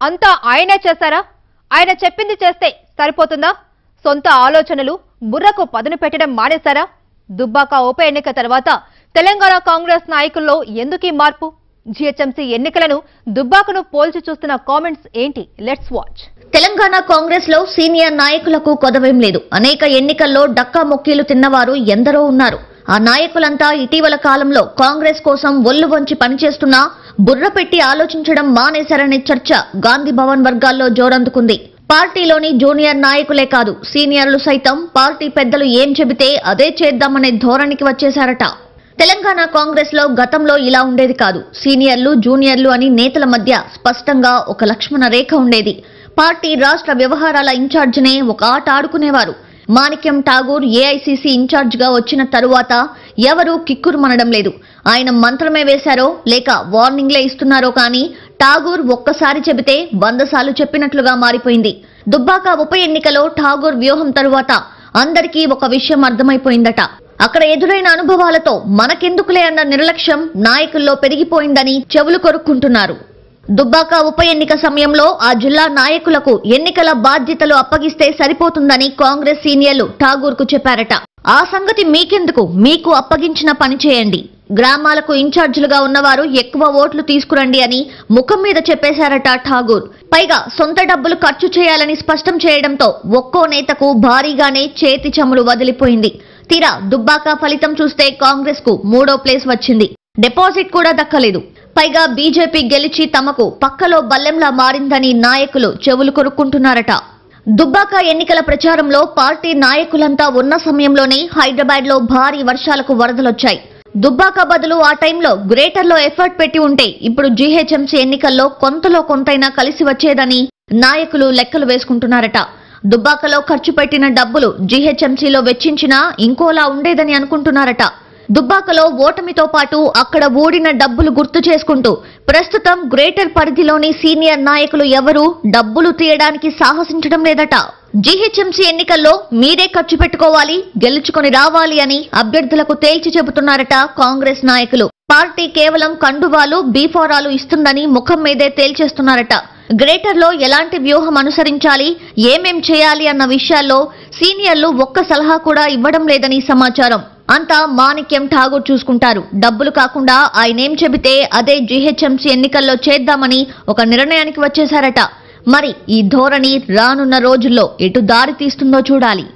అంతా ఆయనే చేశారా ఆయన చెప్పింది చేస్తే సరిపోతుందా సొంత ఆలోచనలు బుర్రకు పదును పెట్టడం మానేశారా దుబ్బాక ఉప ఎన్నిక తర్వాత తెలంగాణ కాంగ్రెస్ నాయకుల్లో ఎందుకీ మార్పు జిహెచ్ఎంసీ ఎన్నికలను దుబ్బాకను పోల్చి చూస్తున్న కామెంట్స్ ఏంటి లెట్స్ వాచ్ తెలంగాణ కాంగ్రెస్ లో సీనియర్ నాయకులకు కొదవేం లేదు అనేక ఎన్నికల్లో డక్కా మొక్కీలు తిన్నవారు ఎందరో ఉన్నారు ఆ నాయకులంతా ఇటీవల కాలంలో కాంగ్రెస్ కోసం ఒళ్ళు వంచి పనిచేస్తున్నా బుర్ర పెట్టి ఆలోచించడం మానేశారనే చర్చ గాంధీ భవన్ వర్గాల్లో జోరందుకుంది పార్టీలోని జూనియర్ నాయకులే కాదు సీనియర్లు సైతం పార్టీ పెద్దలు ఏం చెబితే అదే చేద్దామనే ధోరణికి వచ్చేశారట తెలంగాణ కాంగ్రెస్ లో గతంలో ఇలా ఉండేది కాదు సీనియర్లు జూనియర్లు అని నేతల మధ్య స్పష్టంగా ఒక లక్ష్మణ రేఖ ఉండేది పార్టీ రాష్ట్ర వ్యవహారాల ఇన్ఛార్జినే ఒక ఆట ఆడుకునేవారు మాణిక్యం ఠాగూర్ ఏఐసీసీ ఇన్ఛార్జ్ గా వచ్చిన తరువాత ఎవరూ కిక్కురుమనడం లేదు ఆయన మంత్రమే వేశారో లేక వార్నింగ్లే ఇస్తున్నారో కానీ ఠాగూర్ ఒక్కసారి చెబితే వంద సార్లు చెప్పినట్లుగా మారిపోయింది దుబ్బాక ఉప ఎన్నికలో ఠాగూర్ వ్యూహం తరువాత అందరికీ ఒక విషయం అర్థమైపోయిందట అక్కడ ఎదురైన అనుభవాలతో మనకెందుకులే అన్న నిర్లక్ష్యం నాయకుల్లో పెరిగిపోయిందని చెవులు కొరుక్కుంటున్నారు దుబ్బాక ఉప ఎన్నిక సమయంలో ఆ జిల్లా నాయకులకు ఎన్నికల బాధ్యతలు అప్పగిస్తే సరిపోతుందని కాంగ్రెస్ సీనియర్లు ఠాగూర్ కు చెప్పారట ఆ సంగతి మీకెందుకు మీకు అప్పగించిన పని చేయండి గ్రామాలకు ఇన్ఛార్జీలుగా ఉన్నవారు ఎక్కువ ఓట్లు తీసుకురండి అని ముఖం మీద చెప్పేశారట ఠాగూర్ పైగా సొంత డబ్బులు ఖర్చు చేయాలని స్పష్టం చేయడంతో ఒక్కో నేతకు భారీగానే చేతి చమురు వదిలిపోయింది తీరా దుబ్బాక ఫలితం చూస్తే కాంగ్రెస్ కు మూడో ప్లేస్ వచ్చింది డిపాజిట్ కూడా దక్కలేదు పైగా బీజేపీ గెలిచి తమకు పక్కలో బల్లెంలా మారిందని నాయకులు చెవులు కొరుక్కుంటున్నారట దుబ్బాక ఎన్నికల ప్రచారంలో పార్టీ నాయకులంతా ఉన్న సమయంలోనే హైదరాబాద్ లో భారీ వర్షాలకు వరదలొచ్చాయి దుబ్బాక బదులు ఆ టైంలో గ్రేటర్ లో ఎఫర్ట్ పెట్టి ఉంటే ఇప్పుడు జీహెచ్ఎంసీ ఎన్నికల్లో కొంతలో కొంతైనా కలిసి వచ్చేదని నాయకులు లెక్కలు వేసుకుంటున్నారట దుబ్బాకలో ఖర్చు పెట్టిన డబ్బులు జీహెచ్ఎంసీలో వెచ్చించినా ఇంకోలా ఉండేదని అనుకుంటున్నారట దుబ్బాకలో ఓటమితో పాటు అక్కడ ఓడిన డబ్బులు గుర్తు చేసుకుంటూ ప్రస్తుతం గ్రేటర్ పరిధిలోని సీనియర్ నాయకులు ఎవరూ డబ్బులు తీయడానికి సాహసించడం లేదట జీహెచ్ఎంసీ ఎన్నికల్లో మీరే ఖర్చు పెట్టుకోవాలి గెలుచుకొని రావాలి అని అభ్యర్థులకు తేల్చి చెబుతున్నారట కాంగ్రెస్ నాయకులు పార్టీ కేవలం కండువాలు బీఫోరాలు ఇస్తుందని ముఖం మీదే తేల్చేస్తున్నారట గ్రేటర్ లో ఎలాంటి వ్యూహం అనుసరించాలి ఏమేం చేయాలి అన్న విషయాల్లో సీనియర్లు ఒక్క సలహా కూడా ఇవ్వడం లేదని సమాచారం అంతా మాణిక్యం ఠాగూర్ చూసుకుంటారు డబ్బులు కాకుండా ఆయనేం చెబితే అదే జీహెచ్ఎంసీ ఎన్నికల్లో చేద్దామని ఒక నిర్ణయానికి వచ్చేశారట మరి ఈ ధోరణి రానున్న రోజుల్లో ఎటు దారి తీస్తుందో చూడాలి